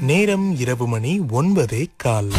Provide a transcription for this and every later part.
நேரம் இரவு மணி ஒன்பதே கால்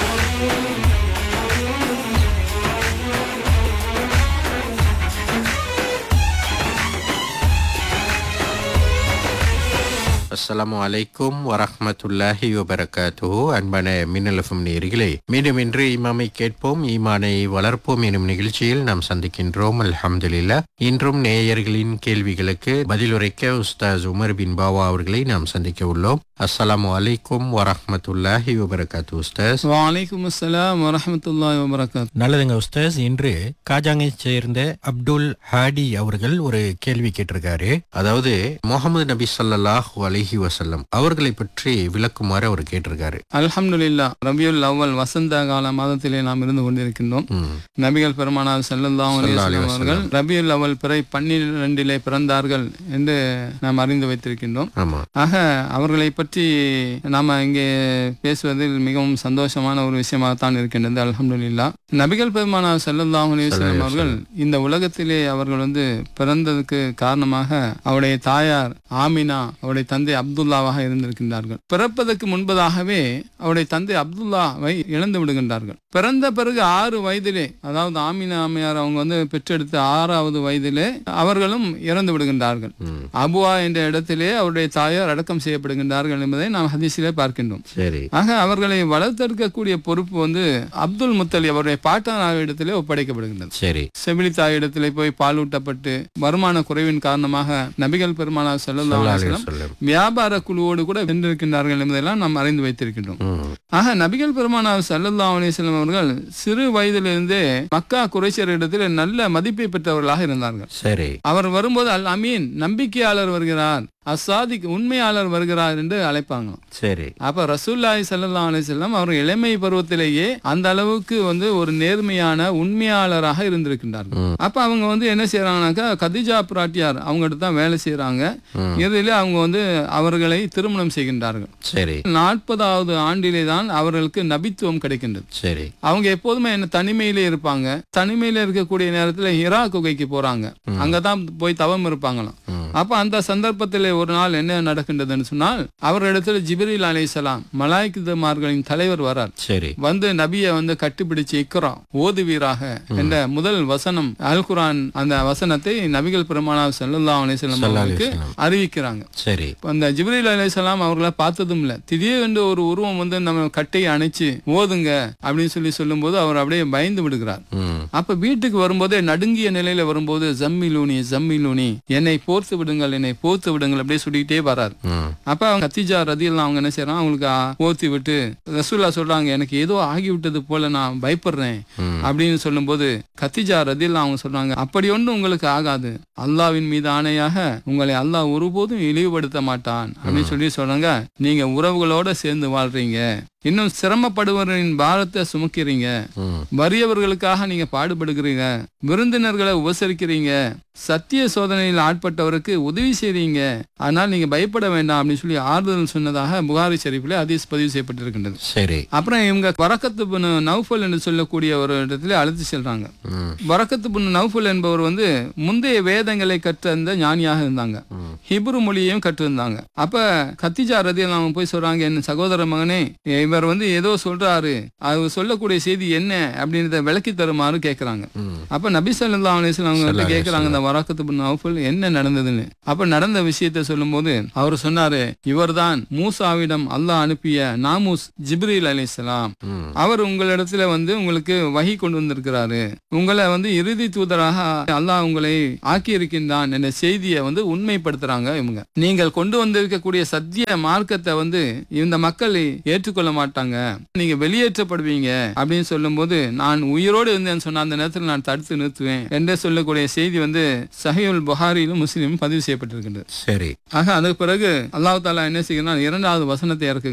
அஸ்ஸலாமு அலைக்கும் வரஹ்மத்துல்லாஹி வபரகாத்துஹு அன்பான மின்னலஃபம் நேர்களே மீண்டும் இன்று இமாமை கேட்போம் ஈமானை வளர்ப்போம் எனும் நிகழ்ச்சியில் நாம் சந்திக்கின்றோம் அல்ஹம்துலில்லா இன்றும் நேயர்களின் கேள்விகளுக்கு பதிலுரைக்க உஸ்தாஸ் உமர் பின் பாவா அவர்களை நாம் சந்திக்க உள்ளோம் அஸ்ஸலாமு அலைக்கும் வரஹ்மத்துல்லாஹி வபரகாத்து உஸ்தாஸ் வலைக்கும் அஸ்ஸலாம் வரஹமத்துல்லாஹி வபரகாத் நல்லதுங்க உஸ்தாஸ் இன்று காஜாங்கை சேர்ந்த அப்துல் ஹாடி அவர்கள் ஒரு கேள்வி கேட்டிருக்காரு அதாவது முகமது நபி ஸல்லல்லாஹு அலைஹி வஸல்லம் அவர்களை பற்றி விளக்குமாறு அவர் கேட்டிருக்காரு அல்ஹம்துலில்லா ரபியுல் அவ்வல் வசந்த கால மாதத்திலே நாம் இருந்து கொண்டிருக்கின்றோம் ம், நபிகள் பெருமானார் ஸல்லல்லாஹு அலைஹி ஸல்லல்லாஹு அலைஹி வஸல்லம் அவர்கள் ரபியுல் அவ்வல் பிறை பன்னிரண்டிலே பிறந்தார்கள் என்று நாம் அறிந்து வைத்திருக்கின்றோம் ஆமா ஆக அவர்களை பற்றி நாம இங்கே பேசுவதில் மிகவும் சந்தோஷமான ஒரு விஷயமாகத்தான் இருக்கின்றது அல்ஹம்துலில்லா நபிகள் பெருமானார் ஸல்லல்லாஹு அலைஹி வஸல்லம் அவர்கள் இந்த உலகத்திலே அவர்கள் வந்து பிறந்ததுக்கு காரணமாக அவருடைய தாயார் ஆமினா அவருடைய தந்தை அப்துல்லாவாக இருந்திருக்கின்றார்கள் பிறப்பதற்கு முன்பதாகவே அவருடைய தந்தை அப்துல்லாவை இழந்து விடுகின்றார்கள் பிறந்த பிறகு ஆறு வயதிலே அதாவது ஆமினா அம்மையார் அவங்க வந்து பெற்றெடுத்த ஆறாவது வயதிலே அவர்களும் இறந்து விடுகின்றார்கள் ம், அபுவா என்ற இடத்திலே அவருடைய தாயார் அடக்கம் செய்யப்படுகின்றார்கள் என்பதை நாம் ஹதீஸிலே பார்க்கின்றோம் சரி ஆக அவர்களை வளர்த்தெடுக்கக்கூடிய பொறுப்பு வந்து அப்துல் முத்தலி அவருடைய பாட்டனார் இடத்திலே ஒப்படைக்கப்படுகின்றது சரி செவிலி தாயிடத்திலே போய் பாலூட்டப்பட்டு வருமான குறைவின் காரணமாக நபிகள் பெருமானார் ஸல்லல்லாஹு அலைஹி ஸல்லல்லாஹு அலைஹி வஸல்லம் வஸல்லம். வியாபார குழுவோடு கூட வென்றிருக்கின்றார்கள் என்பதெல்லாம் நாம் அறிந்து வைத்திருக்கின்றோம் ம், ஆக நபிகள் பெருமானார் ஸல்லல்லாஹு அலைஹி வஸல்லம் அவர்கள் சிறு வயதிலிருந்தே மக்கா குறைஷர் இடத்தில் நல்ல மதிப்பை பெற்றவர்களாக இருந்தார்கள் சரி அவர் வரும்போது அல் அமீன் நம்பிக்கையாளர் வருகிறார் அசாதிக் உண்மையாளர் வருகிறார் என்று அழைப்பாங்களாம் சரி அப்ப ரசூல்லாய் ஸல்லல்லாஹு அலைஹி வஸல்லம் அவர் இளமை பருவத்திலேயே அந்த அளவுக்கு வந்து ஒரு நேர்மையான உண்மையாளராக இருந்திருக்கின்றார்கள் ம். அப்ப அவங்க வந்து என்ன செய்யறாங்கனாக்கா கதிஜா பிராட்டியார் அவங்ககிட்ட தான் வேலை செய்யறாங்க ம். இறுதியில அவங்க வந்து அவர்களை திருமணம் செய்கின்றார்கள் சரி நாற்பதாவது ஆண்டிலே தான் அவர்களுக்கு நபித்துவம் கிடைக்கின்றது சரி அவங்க எப்போதுமே என்ன தனிமையிலே இருப்பாங்க தனிமையில இருக்கக்கூடிய நேரத்துல ஹிரா குகைக்கு போறாங்க அங்கதான் போய் தவம் இருப்பாங்களாம் ம். அப்ப அந்த சந்தர்ப்பத்திலே ஒரு நாள் என்ன நடக்கின்றதுன்னு சொன்னால் அவரிடத்துல ஜிப்ரீல் அலைஹிஸ்ஸலாம் மலாய்க்குமார்களின் தலைவர் வரார் சரி வந்து நபியை வந்து கட்டிப்பிடிச்சு இக்ரா ஓதுவீராக என்ற முதல் வசனம் அல் குர்ஆன் அந்த வசனத்தை நபிகள் பெருமானார் ஸல்லல்லாஹு அலைஹி வஸல்லம் ஸல்லல்லாஹு அலைஹி அவர்களுக்கு வஸல்லம். அறிவிக்கிறாங்க சரி இப்ப அந்த ஜிப்ரீல் அலைஹிஸ்ஸலாம் அவர்களை பார்த்ததும் இல்ல திடீரென்று ஒரு உருவம் வந்து நம்ம கட்டையை அணைச்சு ஓதுங்க அப்படின்னு சொல்லி சொல்லும்போது அவர் அப்படியே பயந்து விடுகிறார் ம் அப்ப வீட்டுக்கு வரும்போதே நடுங்கிய நிலையில வரும்போது ஜம்மிலூனி ஜம்மிலூனி என்னை போர்த்து விடுங்கள் என்னை போர்த்து விடுங்கள் அப்படியே சொல்லிக்கிட்டே வரார் ம் அப்ப அவங்க கத்திஜா ரதியில் அவங்க என்ன செய்யறாங்க அவங்களுக்கு ஆ, போர்த்தி விட்டு ரசூல்லா சொல்றாங்க எனக்கு ஏதோ ஆகிவிட்டது போல நான் பயப்படுறேன் ம். அப்படின்னு சொல்லும்போது கத்திஜா ரதியில் அவங்க சொல்றாங்க அப்படி ஒன்றும் உங்களுக்கு ஆகாது அல்லாவின் மீது ஆணையாக உங்களை அல்லாஹ் ஒருபோதும் இழிவுபடுத்த மாட்டான் அப்படின்னு சொல்லி சொல்றாங்க நீங்க உறவுகளோட சேர்ந்து வாழ்றீங்க இன்னும் சிரமப்படுவரின் பாரத்தை சுமக்கிறீங்க ம் வறியவர்களுக்காக நீங்க பாடுபடுகிறீங்க விருந்தினர்களை உபசரிக்கிறீங்க சத்திய சோதனையில் ஆட்பட்டவருக்கு உதவி செய்றீங்க அதனால் நீங்க பயப்பட வேண்டாம் அப்படின்னு சொல்லி ஆறுதல் சொன்னதாக புகாரி ஷெரீஃபில் அதீஸ் பதிவு செய்யப்பட்டிருக்கின்றது சரி அப்புறம் இவங்க வரக்கத்து பின் நௌஃபல் என்று சொல்லக்கூடிய ஒரு இடத்துல அழைத்து செல்றாங்க ம் வரக்கத்து பின் நௌஃபல் என்பவர் வந்து முந்தைய வேதங்களை கற்றந்த ஞானியாக இருந்தாங்க ம். ஹிப்ரு மொழியையும் கற்றிருந்தாங்க அப்ப கத்திஜா ரதியில் அவங்க போய் சொல்றாங்க என் சகோதர மகனே இவர் வந்து ஏதோ சொல்றாரு அவர் சொல்லக்கூடிய செய்தி என்ன அப்படின்றத விளக்கி தருமாறு கேக்குறாங்க ம் அப்ப நபி ஸல்லல்லாஹு அலைஹி வஸல்லம் அவங்க ஸல்லல்லாஹு அலைஹி கேக்குறாங்க இந்த வரக்கத்து பின் நௌஃபல் என்ன நடந்ததுன்னு அப்ப நடந்த விஷயத்தை சொல்லும்போது அவர் சொன்னாரு இவர்தான் மூசாவிடம் அல்லாஹ் அனுப்பிய நாமூஸ் ஜிப்ரீல் அலைஹிஸ்ஸலாம் ம் அவர் உங்களிடத்துல வந்து உங்களுக்கு வகி கொண்டு வந்திருக்கிறாரு உங்களை வந்து இறுதி தூதராக அல்லாஹ் உங்களை ஆக்கி இருக்கின்றான் என்ற செய்தியை வந்து உண்மைப்படுத்துறாங்க இவங்க நீங்கள் கொண்டு வந்திருக்கக்கூடிய சத்திய மார்க்கத்தை வந்து இந்த மக்கள் ஏற்றுக்கொள்ள மாட்டாங்க நீங்க வெளியேற்றப்படுவீங்க அப்படின்னு சொல்லும்போது நான் உயிரோடு இருந்தேன்னு சொன்ன அந்த நேரத்தில் நான் தடுத்து நிறுத்துவேன் என்று சொல்லக்கூடிய செய்தி வந்து சஹீல் புகாரியிலும் முஸ்லீமும் பதிவு செய்யப்பட்டிருக்கின்றது சரி ஆக அதுக்கு பிறகு அல்லாஹ் தாலா என்ன செய்கிறான் இரண்டாவது வசனத்தை இறக்குகின்றான்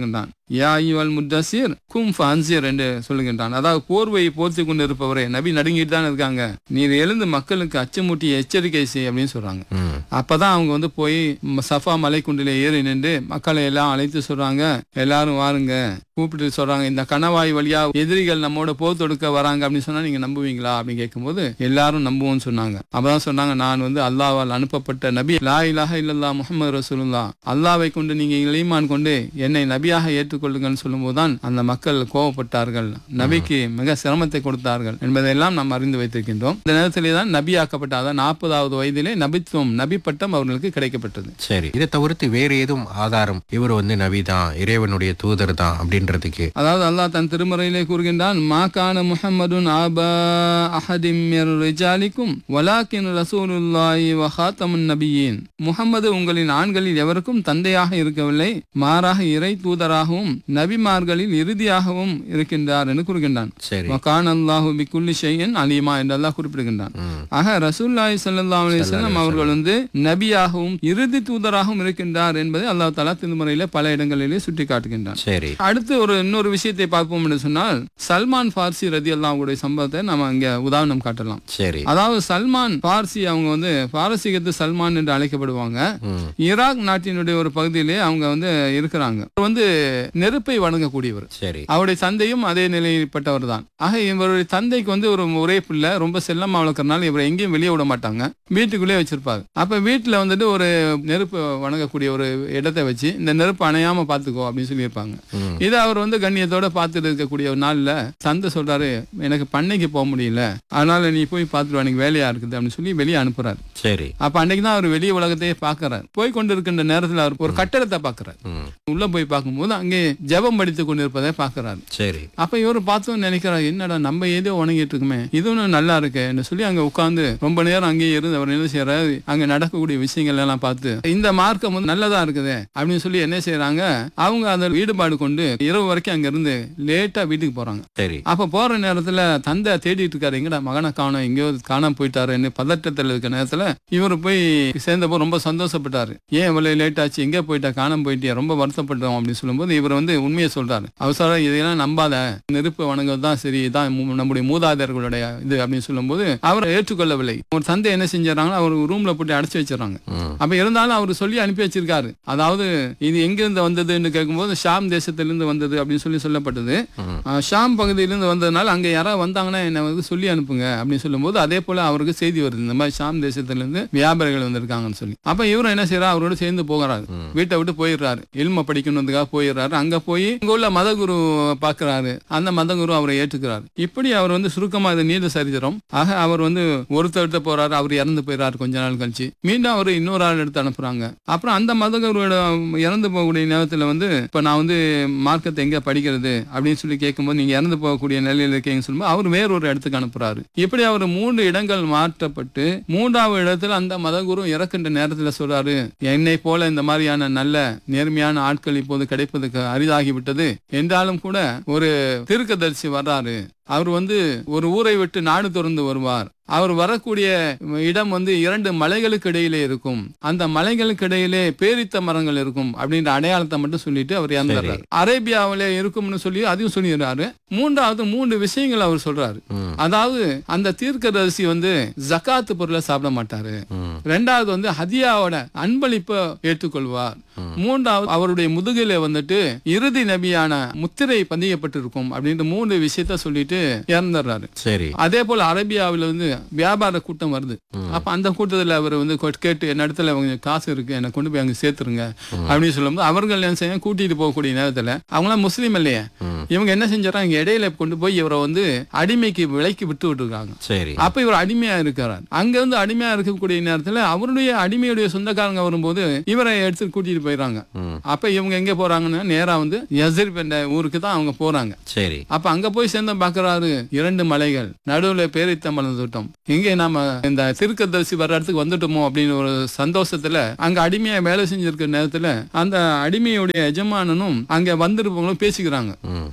யா ஐயுவல் முத்தசீர் கும் ஃபன்சீர் என்று சொல்லுகின்றான் அதாவது போர்வையை போர்த்தி கொண்டு இருப்பவரே நபி நடுங்கிட்டு தான் இருக்காங்க நீர் எழுந்து மக்களுக்கு அச்சமூட்டி எச்சரிக்கை செய் அப்படின்னு சொல்றாங்க ம். அப்பதான் அவங்க வந்து போய் ம- சஃபா மலைக்குண்டில ஏறி நின்று மக்களை எல்லாம் அழைத்து சொல்றாங்க எல்லாரும் வாருங்க கூப்பிட்டு சொல்றாங்க இந்த கணவாய் வழியா எதிரிகள் நம்மோட போர் தொடுக்க வராங்க அப்படின்னு சொன்னா நீங்க நம்புவீங்களா அப்படின்னு கேட்கும்போது எல்லாரும் நம்புவோம்னு சொன்னாங்க அப்பதான் சொன்னாங்க நான் வந்து அல்லாவால் அனுப்பப்பட்ட நபி லா இலாஹ இல்லல்லா முஹம்மது ரசூலுல்லா அல்லாவை கொண்டு நீங்க ஈமான் கொண்டு என்னை நபியாக ஏற்றுக்கொள்ளுங்கள்னு சொல்லும்போது தான் அந்த மக்கள் கோவப்பட்டார்கள் நபிக்கு மிக சிரமத்தை கொடுத்தார்கள் என்பதையெல்லாம் நாம் அறிந்து வைத்திருக்கின்றோம் இந்த நேரத்திலே தான் நபியாக்கப்பட்ட அதாவது நாற்பதாவது வயதிலே நபித்துவம் நபி பட்டம் அவர்களுக்கு கிடைக்கப்பட்டது சரி இதை தவிர்த்து வேற ஏதும் ஆதாரம் இவர் வந்து நபி தான் இறைவனுடைய தூதர் தான் அப்படின்றதுக்கு அதாவது அல்லாஹ் தன் திருமறையிலே கூறுகின்றான் மா கான முஹம்மதுன் ஆபா அஹதிம் மிர் ரிஜாலிக்கும் வலாக்கின் ரசூலுல்லாஹி வ ஹாத்தமுன் நபியீன் முஹம்மது உங்களின் ஆண்களில் எவருக்கும் தந்தையாக இருக்கவில்லை மாறாக இறை தூதராகவும் நபிமார்களில் இறுதியாகவும் இருக்கின்றார் என்று கூறுகின்றான் சரி வகான் அல்லாஹு பிக்குல்லி ஷையன் அலிமா என்று அல்லாஹ் குறிப்பிடுகின்றான் ம். ஆக ரசூல்லாய் ஸல்லல்லாஹு அலைஹி வஸல்லம் அவர்கள் வந்து நபியாகவும் இறுதி தூதராகவும் இருக்கின்றார் என்பதை அல்லாஹ் தஆலா திருமறையில பல இடங்களிலே சுட்டி காட்டுகின்றான் சரி அடுத்து ஒரு இன்னொரு விஷயத்தை பார்ப்போம் என்று சொன்னால் சல்மான் பார்சி ரதி அல்லாவுடைய சம்பவத்தை நம்ம இங்க உதாரணம் காட்டலாம் சரி அதாவது சல்மான் பார்சி அவங்க வந்து பாரசீகத்து சல்மான் என்று அழைக்கப்படுவாங்க ம். ஈராக் நாட்டினுடைய ஒரு பகுதியிலே அவங்க வந்து இருக்கிறாங்க அவர் வந்து நெருப்பை வணங்கக்கூடியவர் சரி அவருடைய தந்தையும் அதே நிலைப்பட்டவர் தான் ஆக இவருடைய தந்தைக்கு வந்து ஒரு ஒரே பிள்ளை ரொம்ப செல்லமா வளர்க்கறனால இவரை எங்கேயும் வெளியே விட மாட்டாங்க வீட்டுக்குள்ளே வச்சிருப்பாங்க அப்ப வீட்டுல வந்துட்டு ஒரு நெருப்பு வணங்கக்கூடிய ஒரு இடத்தை வச்சு இந்த நெருப்பு அணையாம பாத்துக்கோ அப்படின்னு சொல்லியிருப்பாங்க ம். இதை அவர் வந்து கண்ணியத்தோட பார்த்துட்டு இருக்கக்கூடிய ஒரு நாள்ல தந்தை சொல்றாரு எனக்கு பண்ணைக்கு போக முடியல அதனால நீ போய் பார்த்துட்டு வா, எனக்கு வேலையா இருக்குது அப்படின்னு சொல்லி வெளியே அனுப்புறாரு சரி அப்ப அன்னைக்கு தான் அவர் வெளிய உலகத்தையே பாக்குறாரு போய் கொண்டு இருக்கின்ற நேரத்துல அவர் ஒரு கட்டடத்தை பாக்குறாரு ம். உள்ள போய் பார்க்கும்போது அங்கே ஜெபம் படித்து கொண்டிருப்பதை பாக்குறாரு சரி அப்ப இவரு பார்த்தோம் நினைக்கிறாரு என்னடா நம்ம ஏதோ உணங்கிட்டு இருக்குமே இதுவும் நல்லா இருக்கேன்னு சொல்லி அங்க உட்கார்ந்து ரொம்ப நேரம் அங்கேயே இருந்து அவர் என்ன செய்யறாரு அங்க நடக்கக்கூடிய விஷயங்கள் எல்லாம் பார்த்து இந்த மார்க்கம் வந்து நல்லதா இருக்குது அப்படின்னு சொல்லி என்ன செய்யறாங்க அவங்க அதில் ஈடுபாடு கொண்டு இரவு வரைக்கும் அங்க இருந்து லேட்டா வீட்டுக்கு போறாங்க சரி அப்ப போற நேரத்துல தந்தை தேடிட்டு இருக்காரு எங்கடா மகனை காணோம் எங்கேயோ காணாம போயிட்டாருன்னு பதட்டத்துல இருக்க நேரத்துல இவர் போய் சேர்ந்தப்போ ரொம்ப சந்தோஷப்பட்டாரு ஏன் இவ்வளவு லேட் ஆச்சு எங்க போயிட்டா காணாம போயிட்டியா ரொம்ப வருத்தப்பட்டோம் அப்படின்னு சொல்லும்போது இவர் வந்து உண்மையை சொல்றாரு அவசரம் இதையெல்லாம் நம்பாத நெருப்பு வணங்குவது தான் சரி இதான் மூ- நம்முடைய மூதாதையர்களுடைய இது அப்படின்னு சொல்லும்போது அவர் ஏற்றுக்கொள்ளவில்லை ஒரு தந்தை என்ன செஞ்சாங்கன்னா அவர் ரூம்ல போட்டு அடைச்சு வச்சிடறாங்க ம். அப்ப இருந்தாலும் அவர் சொல்லி அனுப்பி வச்சிருக்காரு அதாவது இது எங்கிருந்து வந்ததுன்னு கேட்கும்போது ஷாம் தேசத்திலிருந்து வந்தது அப்படின்னு சொல்லி சொல்லப்பட்டது ம். ஆஹ் ஷாம் பகுதியிலிருந்து வந்ததுனால அங்க யாராவது வந்தாங்கன்னா என்ன வந்து சொல்லி அனுப்புங்க அப்படின்னு சொல்லும்போது அதே போல அவருக்கு செய்தி வருது இந்த மாதிரி ஷாம் தேசத்திலிருந்து வியாபாரிகள் வந்திருக்காங்கன்னு சொல்லி அப்ப இவரும் என்ன செய்யறா அவரோட சேர்ந்து போகிறாரு ம். வீட்டை விட்டு போயிடுறாரு இல்ம படிக்கணுன்றதுக்காக போயிடுறாரு அங்க போய் அங்க உள்ள மதகுரு பாக்குறாரு அந்த மதகுரு அவரை ஏற்றுக்கிறாரு இப்படி அவர் வந்து சுருக்கமா இது நீண்ட சரித்திரம் ஆக அவர் வந்து ஒருத்தர்கிட்ட போறாரு அவர் இறந்து போயிடுறாரு கொஞ்ச நாள் கழிச்சு மீண்டும் அவர் இன்னொரு ஆள் எடுத்து அனுப்புறாங்க அப்புறம் அந்த மதகுருவோட இறந்து போகக்கூடிய நேரத்துல வந்து இப்ப நான் வந்து மார்க்கத்தை எங்க படிக்கிறது அப்படின்னு சொல்லி கேட்கும்போது நீங்க இறந்து போகக்கூடிய நிலையில இருக்கீங்கன்னு சொல்லும்போது அவர் வேறொரு இடத்துக்கு அனுப்புறாரு இப்படி அவர் மூன்று இடங்கள் மாற்றப்பட்டு மூன்றாவது இடத்துல அந்த மதகுரு இறக்கின்ற நேரத்துல சொல்றாரு என்னை போல இந்த மாதிரியான நல்ல நேர்மையான ஆட்கள் இப்போது கிடைப்பதுக்கு அரிதாகிவிட்டது என்றாலும் கூட ஒரு தீர்க்கதரிசி வர்றாரு அவர் வந்து ஒரு ஊரை விட்டு நாடு திறந்து வருவார் அவர் வரக்கூடிய இடம் வந்து இரண்டு மலைகளுக்கு இடையிலே இருக்கும் அந்த மலைகளுக்கு இடையிலே பேரித்த மரங்கள் இருக்கும் அப்படின்ற அடையாளத்தை மட்டும் சொல்லிட்டு அவர் இறந்துடுறாரு அரேபியாவிலே இருக்கும்னு சொல்லி அதையும் சொல்லிடுறாரு மூன்றாவது மூன்று விஷயங்கள் அவர் சொல்றாரு ம். அதாவது அந்த தீர்க்கதரிசி வந்து ஜக்காத்து பொருளை சாப்பிட மாட்டாரு ம். ரெண்டாவது வந்து ஹதியாவோட அன்பளிப்பை ஏற்றுக்கொள்வார் மூன்றாவது அவருடைய முதுகில வந்துட்டு இறுதி நபியான முத்திரை பதியப்பட்டிருக்கும் அப்படின்ற மூன்று விஷயத்த சொல்லிட்டு இறந்துடுறாரு சரி அதே போல அரேபியாவில் வந்து வியாபார கூட்டம் வருது அப்ப அந்த கூட்டத்துல அவர் வந்து கொ- கேட்டு என்ன இடத்துல கொஞ்சம் காசு இருக்கு என்னை கொண்டு போய் அங்க சேர்த்துருங்க அப்படின்னு சொல்லும்போது அவர்கள் என்ன செய்ய கூட்டிட்டு போகக்கூடிய நேரத்துல அவங்களாம் முஸ்லீம் இல்லையே ம். இவங்க என்ன செஞ்சாங்க இங்க இடையில கொண்டு போய் இவரை வந்து அடிமைக்கு விலைக்கு விட்டு விட்டுருக்காங்க சரி அப்ப இவர் அடிமையா இருக்கிறார் அங்க இருந்து அடிமையா இருக்கக்கூடிய நேரத்துல அவருடைய அடிமையுடைய சொந்தக்காரங்க வரும்போது இவரை எடுத்து கூட்டிட்டு போயிடுறாங்க ம். அப்ப இவங்க எங்க போறாங்கன்னா நேரா வந்து யசிர் என்ற ஊருக்கு தான் அவங்க போறாங்க சரி அப்ப அங்க போய் சேர்ந்த பாக்குறாரு இரண்டு மலைகள் நடுவுல பேரித்த மலர் தோட்டம் இங்கே நாம இந்த திருக்கதரிசி வர்ற இடத்துக்கு வந்துட்டோமோ அப்படின்னு ஒரு சந்தோஷத்துல அங்க அடிமையா வேலை செஞ்சிருக்க நேரத்துல அந்த அடிமையுடைய எஜமானனும் அங்க வந்திருப்பவங்களும் பேசிக்கிறாங்க ம்.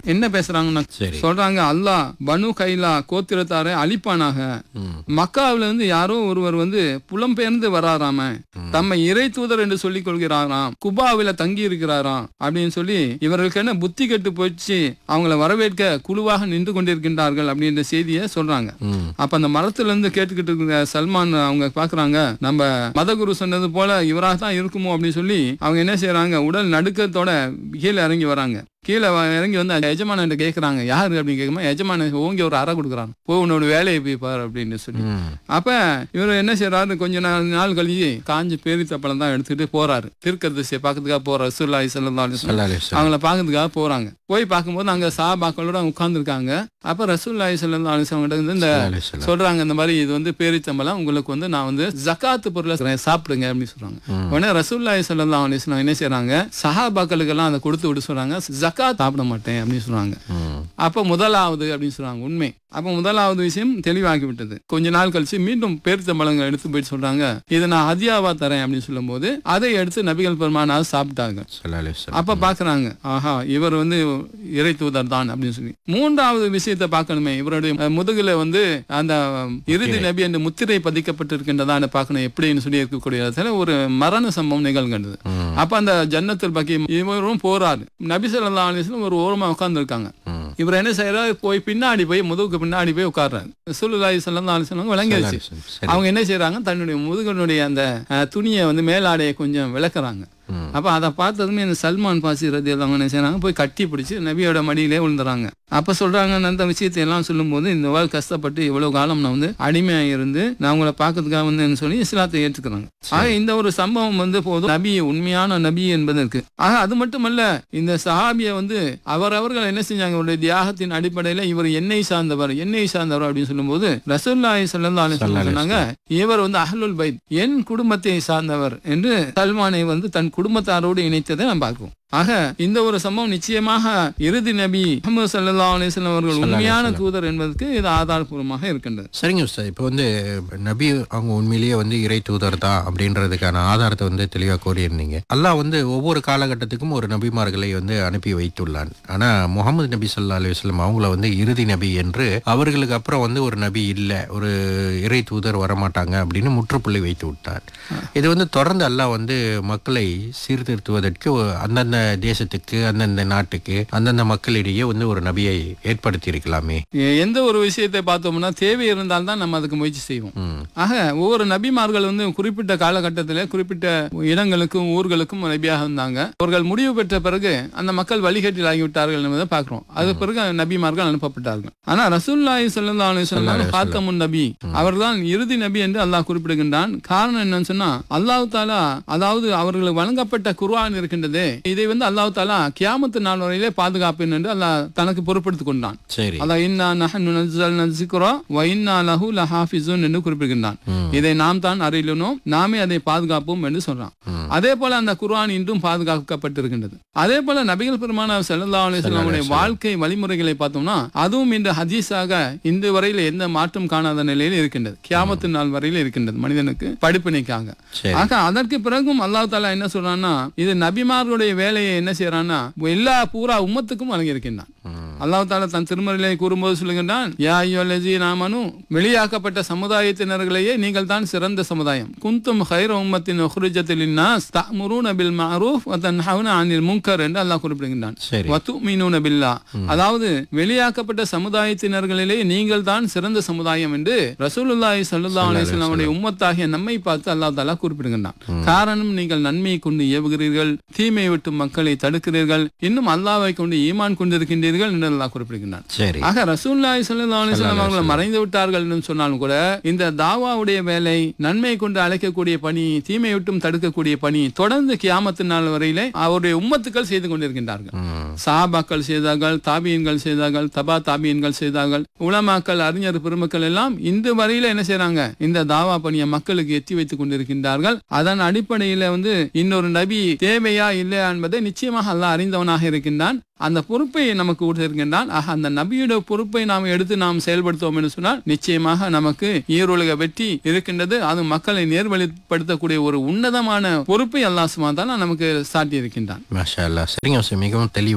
என்ன பேசுறாங்கன்னா சரி சொல்றாங்க அல்லாஹ் பனு கைலா கோத்திரத்தாரை அழிப்பானாக ம். மக்காவில இருந்து யாரோ ஒருவர் வந்து புலம்பெயர்ந்து வராராம தம்மை இறை தூதர் என்று சொல்லிக் கொள்கிறாராம் குபாவில தங்கி இருக்கிறாராம் அப்படின்னு சொல்லி இவர்களுக்கு என்ன புத்தி கெட்டு போச்சு அவங்கள வரவேற்க குழுவாக நின்று கொண்டிருக்கின்றார்கள் அப்படின்ற செய்தியை சொல்றாங்க ம். அப்ப அந்த மரத்துல இருந்து கேட்டுக்கிட்டு இருக்கிற சல்மான் அவங்க பாக்குறாங்க நம்ம மதகுரு சொன்னது போல இவராக தான் இருக்குமோ அப்படின்னு சொல்லி அவங்க என்ன செய்யறாங்க உடல் நடுக்கத்தோட கீழே இறங்கி வராங்க கீழே வ- இறங்கி வந்து அந்த எஜமானன் கேக்குறாங்க யாரு அப்படின்னு கேட்கும்போது எஜமானன் ஓங்கி ஒரு அறை கொடுக்குறாங்க போ உன்னோட வேலையை போய் பாரு அப்படின்னு சொல்லி ம். அப்ப இவர் என்ன செய்யறாரு கொஞ்ச நாள் நாள் கழிச்சு காஞ்ச பேரித்த பழம் தான் எடுத்துட்டு போறாரு திருக்கதிசையை பார்க்கறதுக்காக போறாரு சுல்லாய் செல்லம் ஸல்லல்லாஹு அலைஹி வஸல்லம். அவங்கள பார்க்கறதுக்காக போறாங்க போய் பார்க்கும்போது அங்க சாபாக்களோட உட்கார்ந்துருக்காங்க அப்ப ரசூல்லாய் செல்லம் கிட்ட இருந்து இந்த ஸல்லல்லாஹு அலைஹி வஸல்லம். சொல்றாங்க இந்த மாதிரி இது வந்து பேரித்தம்பலம் உங்களுக்கு வந்து நான் வந்து ஜக்காத்து பொருளை தரேன், சாப்பிடுங்க அப்படின்னு சொல்றாங்க ம். உடனே ரசூல்லாய் சல்லா அலிஸ்லாம் என்ன செய்றாங்க சஹாபாக்களுக்கு எல்லாம் அதை கொடுத்து விட்டு சொல்றாங்க ஜக்காத் சாப்பிட மாட்டேன் அப்படின்னு சொல்றாங்க ம். அப்ப முதலாவது அப்படின்னு சொல்றாங்க உண்மை அப்ப முதலாவது விஷயம் தெளிவாகி விட்டது கொஞ்ச நாள் கழிச்சு மீண்டும் பேரித்தம்பழங்கள் எடுத்து போயிட்டு சொல்றாங்க இதை நான் ஹதியாவா தரேன் அப்படின்னு சொல்லும்போது அதை எடுத்து நபிகள் பெருமானாவது சாப்பிட்டாங்க ஸல்லல்லாஹு அலைஹி வஸல்லம். அப்ப பாக்குறாங்க ஆஹா இவர் வந்து இறை தூதர் தான் அப்படின்னு சொல்லி மூன்றாவது விஷயத்தை பார்க்கணுமே இவருடைய அஹ், முதுகுல வந்து அந்த இறுதி நபி என்று முத்திரை பதிக்கப்பட்டிருக்கின்றதான்னு பார்க்கணும் எப்படின்னு சொல்லி இருக்கக்கூடிய இடத்துல ஒரு மரண சம்பவம் நிகழ்கின்றது ம். அப்ப அந்த ஜன்னத்தில் பக்கி இவரும் போறாரு நபி ஸல்லல்லாஹு அலைஹி வஸல்லம் ஒரு ஓரமா உட்கார்ந்து இருக்காங்க ம். இவர் என்ன செய்யறாரு போய் பின்னாடி போய் முதுகுக்கு பின்னாடி போய் உட்கார்றாரு ரசூலுல்லாஹி ஸல்லல்லாஹு அலைஹி வஸல்லம் விளங்கிடுச்சு சரி. அவங்க என்ன செய்யறாங்க தன்னுடைய முதுகனுடைய அந்த அஹ், துணியை வந்து மேலாடையை கொஞ்சம் விளக்குறாங்க ம். அப்ப அதை பார்த்ததுமே இந்த சல்மான் பாசி ரதி அவங்க என்ன செய்றாங்க போய் கட்டி பிடிச்சு நபியோட மடியிலே விழுந்துறாங்க அப்ப சொல்றாங்க நான் அந்த விஷயத்தை எல்லாம் சொல்லும்போது இந்த வாழ் கஷ்டப்பட்டு இவ்வளவு காலம் நான் வந்து அடிமையா இருந்து நான் உங்களை பார்க்கறதுக்காக வந்தேன்னு சொல்லி இஸ்லாத்தை ஏற்றுக்கிறாங்க ஆக இந்த ஒரு சம்பவம் வந்து போதும் நபி உண்மையான நபி என்பதற்கு ஆக அது மட்டுமல்ல இந்த சஹாபிய வந்து அவரவர்கள் என்ன செஞ்சாங்க அவருடைய தியாகத்தின் அடிப்படையில இவர் என்னை சார்ந்தவர் என்னை சார்ந்தவர் அப்படின்னு சொல்லும்போது ரசூல்லாய் ஸல்லல்லாஹு அலைஹி வஸல்லம் சொன்னாங்க இவர் வந்து அஹ்லுல் பைத் என் குடும்பத்தை சார்ந்தவர் என்று சல்மானை வந்து தன் குடும்பத்தாரோடு இணைத்ததை நாம் பார்க்கிறோம் ஆக இந்த ஒரு சம்பவம் நிச்சயமாக இறுதி நபி முகமது சல்லல்லாஹு அலைஹி வஸல்லம் அவர்கள் ஸல்லல்லாஹு அலைஹி உண்மையான வஸல்லம். தூதர் என்பதற்கு இது ஆதாரபூர்வமாக இருக்கின்றது சரிங்க உஸ்தாத் இப்போ வந்து நபி அவங்க உண்மையிலேயே வந்து இறை தூதர் தான் அப்படின்றதுக்கான ஆதாரத்தை வந்து தெளிவாக கூறியிருந்தீங்க அல்லாஹ் வந்து ஒவ்வொரு காலகட்டத்துக்கும் ஒரு நபிமார்களை வந்து அனுப்பி வைத்துள்ளான் ஆனா முகமது நபி ஸல்லல்லாஹு அலைஹி வஸல்லம் அவங்கள வந்து இறுதி நபி என்று அவர்களுக்கு அப்புறம் வந்து ஒரு நபி இல்லை ஒரு இறை தூதர் வரமாட்டாங்க அப்படின்னு முற்றுப்புள்ளி வைத்து விட்டார் இது வந்து தொடர்ந்து அல்லாஹ் வந்து மக்களை சீர்திருத்துவதற்கு ஒரு- அந்தந்த தேசத்துக்கு அந்தந்த நாட்டுக்கு அந்தந்த மக்களிடையே வந்து ஒரு நபியை ஏற்படுத்தி இருக்கலாமே எ- எந்த ஒரு விஷயத்தை பார்த்தோம்னா தேவை இருந்தால் தான் நம்ம அதுக்கு முயற்சி செய்வோம் ம் ஆக ஒவ்வொரு நபிமார்கள் வந்து குறிப்பிட்ட காலகட்டத்தில் குறிப்பிட்ட இடங்களுக்கும் ஊர்களுக்கும் நபியாக இருந்தாங்க அவர்கள் முடிவு பெற்ற பிறகு அந்த மக்கள் வழிகட்டில் ஆகிவிட்டார்கள் என்பதை பார்க்கிறோம் அது பிறகு நபிமார்கள் அனுப்பப்பட்டார்கள் ஆனா ரசூல்லாஹி ஸல்லல்லாஹு அலைஹி வஸல்லம் ஸல்லல்லாஹு அலைஹி ஹாத்தமுன் நபி அவர்தான் இறுதி நபி என்று அல்லாஹ் குறிப்பிடுகின்றான் காரணம் என்னன்னு சொன்னா அல்லாஹ் தாலா அதாவது அவர்களுக்கு வழங்கப்பட்ட குர்ஆன் இருக்கின்றதே இதை வந்து அல்லாஹ் தாலா கியாமத்து நாள் வரையிலே பாதுகாப்பேன் என்று அல்லாஹ் தனக்கு பொறுப்படுத்திக் கொண்டான் சரி அதான் இன்னா நஹனு நஸ்ஸல்னா ஸிக்ரா வ இன்னா லஹு லஹாஃபிஸூன் என்று குறிப்பிடுகின்றான் ம். இதை நாம் தான் அறியலனும் நாமே அதை பாதுகாப்போம் என்று சொல்றான் ம். அதே போல அந்த குர்ஆன் இன்றும் பாதுகாக்கப்பட்டிருக்கின்றது அதே போல நபிகள் பெருமான ஸல்லல்லாஹு அலைஹி வஸல்லம் வாழ்க்கை வழிமுறைகளை பார்த்தோம்னா அதுவும் இந்த ஹதீஸாக இன்று வரையில் எந்த மாற்றம் காணாத நிலையில் இருக்கின்றது கியாமத்து நாள் வரையில் இருக்கின்றது மனிதனுக்கு படிப்பினைக்காக சரி ஆக அதற்கு பிறகும் அல்லாஹ் தாலா என்ன சொல்றான்னா இது நபிமார்களுடைய வேலையை என்ன செய்யறான்னா எல்லா பூரா உம்மத்துக்கும் வழங்கியிருக்கின்றான் ம். அல்லாஹ் தாலா தன் திருமறையிலே கூறும்போது சொல்லுகின்றான் யா ஐயோலஜி நாமனு வெளியாக்கப்பட்ட சமுதாயத்தினர்களையே நீங்கள் தான் சிறந்த சமுதாயம் குந்தும் ஹைர உம்மத்தின் உஹ்ரிஜத்தில் நாஸ் தஅமுரூன பில் மஅரூஃப் வ தன்ஹவுன அனில் முன்கர் என்று அல்லாஹ் குறிப்பிடுகின்றான் சரி வத்துமீனூன பில்லா அதாவது வெளியாக்கப்பட்ட சமுதாயத்தினர்களிலே நீங்கள் தான் சிறந்த சமுதாயம் என்று ரசூலுல்லாஹி ஸல்லல்லாஹு அலைஹி வஸல்லம் உடைய உம்மத்தாகிய நம்மை பார்த்து அல்லாஹ் தாலா குறிப்பிடுகின்றான் காரணம் நீங்கள் நன்மையை கொண்டு ஏவுகிறீர்கள் தீமையை விட்டு மக்களை தடுக்கிறீர்கள் இன்னும் அல்லாஹ்வை கொண்டு ஈமான் கொண்டிருக்கின்றீர்கள் என்று அல்லாஹ் குறிப்பிடுகின்றான் சரி ஆக ரசூலுல்லாஹி ஸல்லல்லாஹு அலைஹி வஸல்லம் அவர்கள் மறைந்து விட்டார்கள் என்று சொன்னாலும் கூட இந்த தாவாவுடைய வேலை நன்மை கொண்டு அழைக்கக்கூடிய பணி தீமை விட்டும் தடுக்கக்கூடிய பணி தொடர்ந்து கியாமத்து நாள் வரையிலே அவருடைய உம்மத்துக்கள் செய்து கொண்டிருக்கின்றார்கள் ம். சஹாபாக்கள் செய்தார்கள் தாபியன்கள் செய்தார்கள் தபா தாபியன்கள் செய்தார்கள் உலமாக்கள் அறிஞர் பெருமக்கள் எல்லாம் இன்று வரையில என்ன செய்றாங்க இந்த தாவா பணியை மக்களுக்கு எத்தி வைத்துக் கொண்டிருக்கின்றார்கள் அதன் அடிப்படையில வந்து இன்னொரு நபி தேவையா இல்லையா என்பதை நிச்சயமாக அல்லாஹ் அறிந்தவனாக இருக்கின்றான் அந்த பொறுப்பை நமக்கு கொடுத்திருக்கின்றான் ஆக அந்த நபியோட பொறுப்பை நாம் எடுத்து நாம் செயல்படுத்தோம் என்று சொன்னால் நிச்சயமாக நமக்கு ஈருலக வெற்றி இருக்கின்றது அது மக்களை நேர்வழிப்படுத்தக்கூடிய ஒரு உன்னதமான பொறுப்பை அல்லாஹ் சுமாதான் நமக்கு சாட்டி இருக்கின்றான் மாஷா அல்லாஹ் சரிங்க சார் மிகவும் தெளிவாக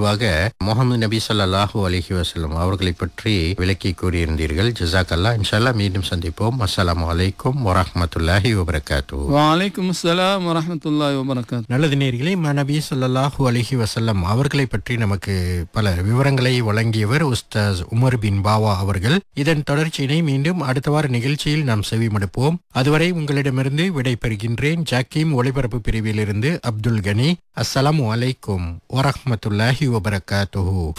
தெளிவாக முகமது நபி ஸல்லல்லாஹு அலைஹி வஸல்லம் அவர்களை பற்றி விளக்கி கூறியிருந்தீர்கள் ஜஸாக்கல்லா இன்ஷால்லா மீண்டும் சந்திப்போம் அஸ்ஸலாமு அலைக்கும் வரஹ்மத்துல்லாஹி வபரகாத்து வலைக்கும் அஸ்ஸலாம் வரஹ்மத்துல்லாஹி வபரகாத் நல்லது நேர்களே மனபி ஸல்லல்லாஹு அலைஹி வஸல்லம் அவர்களை பற்றி நமக்கு பல விவரங்களை வழங்கியவர் உஸ்தாஸ் உமர் பின் பாவா அவர்கள் இதன் தொடர்ச்சியினை மீண்டும் அடுத்த வார நிகழ்ச்சியில் நாம் செவிமடுப்போம் அதுவரை உங்களிடமிருந்து விடை பெறுகின்றேன் ஜாக்கிம் ஒளிபரப்பு பிரிவிலிருந்து அப்துல் கனி அஸ்ஸலாமு அலைக்கும் வரஹ்மத்துல்லாஹி வபரகாத்துஹு